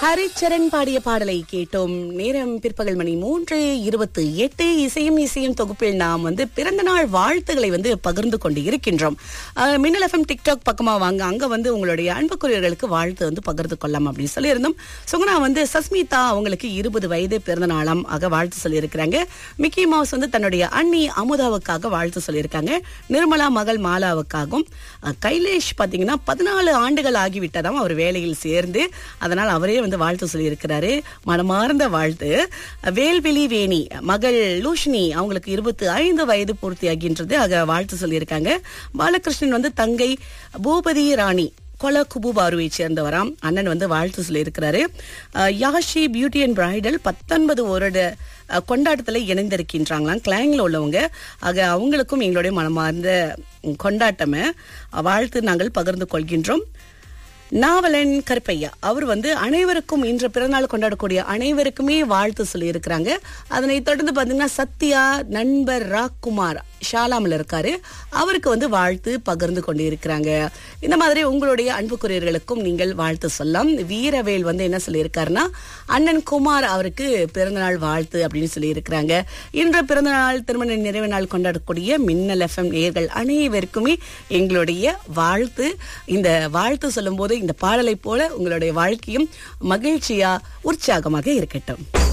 ஹரிச்சரன் பாடிய பாடலை கேட்டோம் நேரம் பிற்பகல் மணி மூன்று இருபத்து எட்டு இசையும் இசையும் தொகுப்பில் நாம் வந்து பிறந்த நாள் வாழ்த்துக்களை வந்து பகிர்ந்து கொண்டு இருக்கின்றோம் அஹ், மின்னல் எஃப்எம் டிக்டாக் பக்கமா வாங்க அங்க வந்து உங்களுடைய அன்புக்குரியவர்களுக்கு வாழ்த்து வந்து பகிர்ந்து கொள்ளலாம் அப்படின்னு சொல்லியிருந்தோம் சுகுணா வந்து சஸ்மிதா அவங்களுக்கு இருபது வயது பிறந்த நாளாம் ஆக வாழ்த்து சொல்லியிருக்கிறாங்க மிக்கி மவுஸ் வந்து தன்னுடைய அண்ணி அமுதாவுக்காக வாழ்த்து சொல்லியிருக்காங்க நிர்மலா மகள் மாலாவுக்காகவும் அஹ், கைலேஷ் பாத்தீங்கன்னா பதினாலு ஆண்டுகள் ஆகிவிட்டதாம் அவர் வேலையில் சேர்ந்து அதனால் அவரே வந்து வாழ்த்து சொல்லியிருக்கிறாரு மனமார்ந்த வாழ்த்து வேல்வெளி வேணி மகள் லூஷ்னி அவங்களுக்கு இருபத்தி ஐந்து வயது பூர்த்தியாகின்றது ஆக வாழ்த்து சொல்லியிருக்காங்க பாலகிருஷ்ணன் வந்து தங்கை பூபதி ராணி கொல குபுபாருவை சேர்ந்தவராம் அண்ணன் வந்து வாழ்த்து சொல்லியிருக்கிறாரு அஹ், யாஷி பியூட்டி அண்ட் பிரைடல் பத்தொன்பது வருட அஹ், கொண்டாட்டத்துல இணைந்திருக்கின்றாங்களாம் கிளாங்ல உள்ளவங்க ஆக அவங்களுக்கும் எங்களுடைய மனமார்ந்த கொண்டாட்டமே வாழ்த்து நாங்கள் பகிர்ந்து கொள்கின்றோம் நாவலன் கருப்பையா அவர் வந்து அனைவருக்கும் இன்று பிறநாள் கொண்டாடக்கூடிய அனைவருக்குமே வாழ்த்து சொல்லியிருக்கிறாங்க அதனை தொடர்ந்து பாத்தீங்கன்னா சத்யா நண்பர் ராக்குமார் ஷாலாமில் இருக்காரு அவருக்கு வந்து வாழ்த்து பகிர்ந்து கொண்டு இருக்கிறாங்க இந்த மாதிரி உங்களுடைய அன்புக்குரியர்களுக்கும் நீங்கள் வாழ்த்து சொல்லலாம் வீரவேல் வந்து என்ன சொல்லியிருக்காருன்னா அண்ணன் குமார் அவருக்கு பிறந்தநாள் வாழ்த்து அப்படின்னு சொல்லியிருக்கிறாங்க இன்று பிறந்தநாள் திருமண நிறைவு நாள் கொண்டாடக்கூடிய மின்னல் எஃப்எம் நேயர்கள் அனைவருக்குமே எங்களுடைய வாழ்த்து இந்த வாழ்த்து சொல்லும்போது இந்த பாடலை போல உங்களுடைய வாழ்க்கையும் மகிழ்ச்சியா உற்சாகமாக இருக்கட்டும்